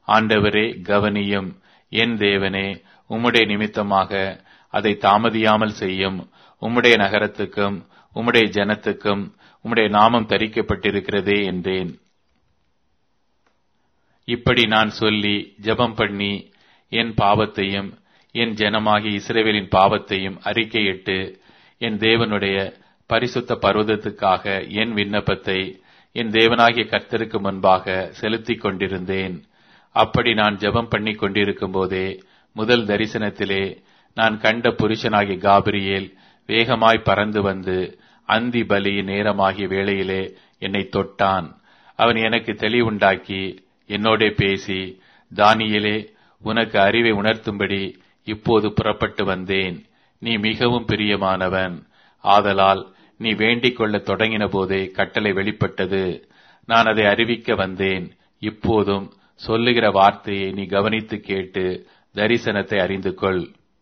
ஆண்டவரே கவனியும் என் தேவனே உம்முடைய நிமித்தமாக அதை தாமதியாமல் செய்யும் உம்முடைய நகரத்துக்கும் உம்முடைய ஜனத்துக்கும் உம்முடைய நாமம் தரிக்கப்பட்டிருக்கிறதே என்றேன் இப்படி நான் சொல்லி ஜெபம் பண்ணி என் பாவத்தையும் என் ஜனமாகிய இஸ்ரேவேலின் பாவத்தையும் அறிக்கையிட்டு என் தேவனுடைய பரிசுத்த பர்வதத்துக்காக என் விண்ணப்பத்தை என் தேவனாகிய கர்த்தருக்கு முன்பாக செலுத்திக் கொண்டிருந்தேன் அப்படி நான் ஜெபம் பண்ணி கொண்டிருக்கும் போதே முதல் தரிசனத்திலே நான் கண்ட புருஷனாகிய காபிரியேல் வேகமாய் பறந்து வந்து அந்தி பலி நேரமாகிய வேளையிலே என்னை தொட்டான் அவன் எனக்கு தெளிவுண்டாக்கி என்னோடே பேசி தானியலே உனக்கு அறிவை உணர்த்தும்படி இப்போது புறப்பட்டு வந்தேன் நீ மிகவும் பிரியமானவன் ஆதலால் நீ வேண்டிக் கொள்ளத் தொடங்கின போதே கட்டளை வெளிப்பட்டது நான் அதை அறிவிக்க வந்தேன் இப்போதும் சொல்லுகிற வார்த்தையை நீ கவனித்து கேட்டு தரிசனத்தை அறிந்து கொள்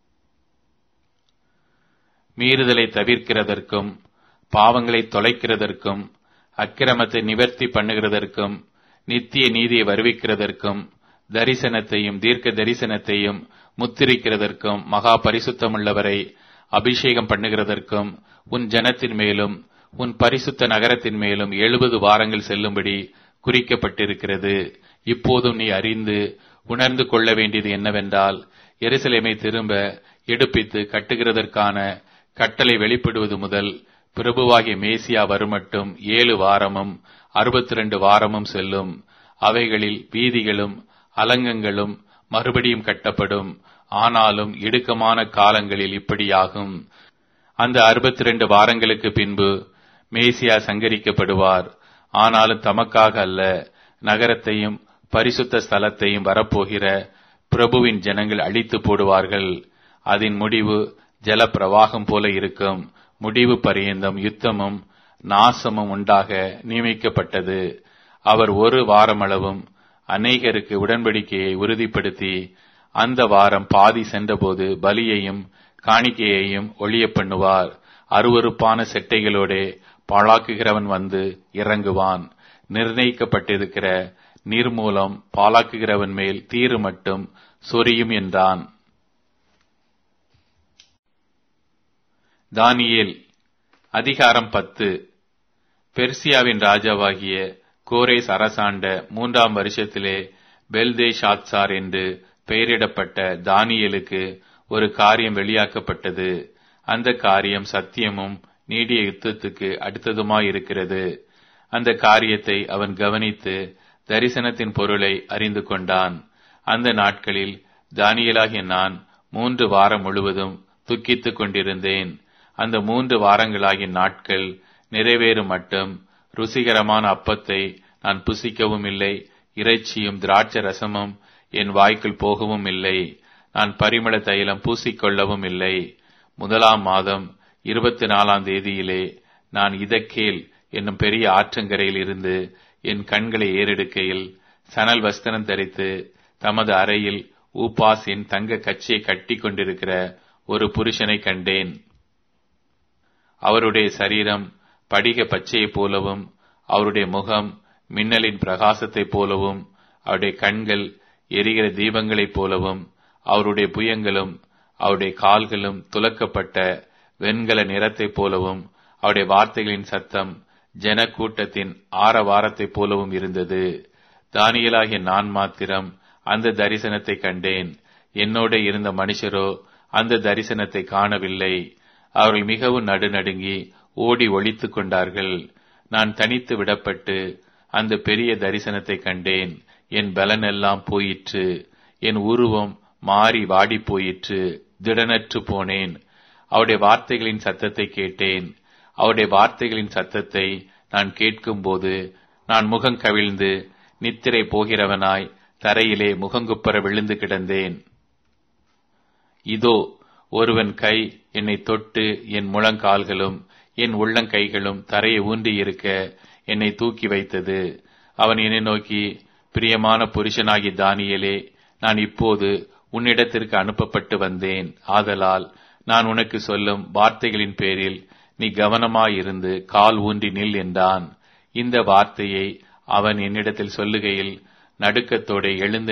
மீறுதலை தவிர்க்கிறதற்கும் பாவங்களை தொலைக்கிறதற்கும் அக்கிரமத்தை நிவர்த்தி பண்ணுகிறதற்கும் நித்திய நீதியை வருவிக்கிறதற்கும் தரிசனத்தையும் தீர்க்க தரிசனத்தையும் முத்திரிக்கிறதற்கும் மகா பரிசுத்தமுள்ளவரை அபிஷேகம் பண்ணுகிறதற்கும் உன் ஜனத்தின் மேலும் உன் பரிசுத்த நகரத்தின் மேலும் எழுபது வாரங்கள் செல்லும்படி குறிக்கப்பட்டிருக்கிறது இப்போதும் நீ அறிந்து உணர்ந்து கொள்ள வேண்டியது என்னவென்றால் எருசலேமை திரும்ப எடுப்பித்து கட்டுகிறதற்கான கட்டளை வெளிப்படுவது முதல் பிரபுவாகிய மேசியா வருமட்டும் ஏழு வாரமும் அறுபத்தி ரெண்டு வாரமும் செல்லும் அவைகளில் வீதிகளும் அலங்கங்களும் மறுபடியும் கட்டப்படும் ஆனாலும் இடுக்கமான காலங்களில் இப்படியாகும் அந்த அறுபத்தி ரெண்டு வாரங்களுக்கு பின்பு மேசியா சங்கரிக்கப்படுவார் ஆனாலும் தமக்காக அல்ல நகரத்தையும் பரிசுத்த ஸ்தலத்தையும் வரப்போகிற பிரபுவின் ஜனங்கள் அழித்து போடுவார்கள் அதன் முடிவு ஜல பிரவாகம் போல இருக்கும் முடிவு பரியந்தம் யுத்தமும் நாசமும் உண்டாக நியமிக்கப்பட்டது அவர் ஒரு வாரமளவும் அநேகருக்கு உடன்படிக்கையை உறுதிப்படுத்தி அந்த வாரம் பாதி சென்றபோது பலியையும் காணிக்கையையும் ஒளிய பண்ணுவார் அருவறுப்பான செட்டைகளோடே பாழாக்குகிறவன் வந்து இறங்குவான் நிர்ணயிக்கப்பட்டிருக்கிற நீர்மூலம் பாலாக்குகிறவன் மேல் தீரு மட்டும் சொரியும் என்றான் தானியேல் அதிகாரம் பத்து பெர்சியாவின் ராஜாவாகிய கோரேஸ் அரசாண்ட மூன்றாம் வருஷத்திலே பெல்தே ஷாத்சார் என்று பெயரிடப்பட்ட தானியலுக்கு ஒரு காரியம் வெளியாக்கப்பட்டது அந்த காரியம் சத்தியமும் நீடிய யுத்தத்துக்கு அடுத்ததுமாயிருக்கிறது அந்த காரியத்தை அவன் கவனித்து தரிசனத்தின் பொருளை அறிந்து கொண்டான் அந்த நாட்களில் தானியலாகிய நான் மூன்று வாரம் முழுவதும் துக்கித்துக் கொண்டிருந்தேன் அந்த மூன்று வாரங்களாகிய நாட்கள் நிறைவேறும் மட்டும் ருசிகரமான அப்பத்தை நான் புசிக்கவும் இல்லை இறைச்சியும் திராட்சை ரசமும் என் வாய்க்குள் போகவும் இல்லை நான் பரிமள தைலம் பூசிக்கொள்ளவும் இல்லை முதலாம் மாதம் இருபத்தி நாலாம் தேதியிலே நான் இதக்கேல் என்னும் பெரிய ஆற்றங்கரையில் இருந்து என் கண்களை ஏறெடுக்கையில் சணல் வஸ்திரம் தரித்து தமது அறையில் ஊபாஸின் தங்க கச்சியை கட்டி கொண்டிருக்கிற ஒரு புருஷனை கண்டேன் அவருடைய சரீரம் படிக பச்சையைப் போலவும் அவருடைய முகம் மின்னலின் பிரகாசத்தைப் போலவும் அவருடைய கண்கள் எரிகிற தீபங்களைப் போலவும் அவருடைய புயங்களும் அவருடைய கால்களும் துலக்கப்பட்ட வெண்கல நிறத்தைப் போலவும் அவருடைய வார்த்தைகளின் சத்தம் ஜன கூட்டத்தின் ஆரவாரத்தைப் போலவும் இருந்தது தானியலாகிய நான் மாத்திரம் அந்த தரிசனத்தை கண்டேன் என்னோட இருந்த மனுஷரோ அந்த தரிசனத்தை காணவில்லை அவர்கள் மிகவும் நடுநடுங்கி ஓடி ஒழித்துக் கொண்டார்கள் நான் தனித்து விடப்பட்டு அந்த பெரிய தரிசனத்தை கண்டேன் என் பலன் எல்லாம் போயிற்று என் உருவம் மாறி வாடி போயிற்று திடனற்று போனேன் அவருடைய வார்த்தைகளின் சத்தத்தை கேட்டேன் அவருடைய வார்த்தைகளின் சத்தத்தை நான் கேட்கும்போது நான் முகம் கவிழ்ந்து நித்திரை போகிறவனாய் தரையிலே முகங்குப்பர விழுந்து கிடந்தேன் இதோ ஒருவன் கை என்னை தொட்டு என் முழங்கால்களும் என் உள்ளங்கைகளும் தரையை ஊன்றி இருக்க என்னை தூக்கி வைத்தது அவன் என்னை நோக்கி பிரியமான புருஷனாகி தானியலே நான் இப்போது உன்னிடத்திற்கு அனுப்பப்பட்டு வந்தேன் ஆதலால் நான் உனக்கு சொல்லும் வார்த்தைகளின் பேரில் நீ கவனமாயிருந்து கால் ஊன்றி நில் என்றான் இந்த வார்த்தையை அவன் என்னிடத்தில் சொல்லுகையில் நடுக்கத்தோടെ எழுந்து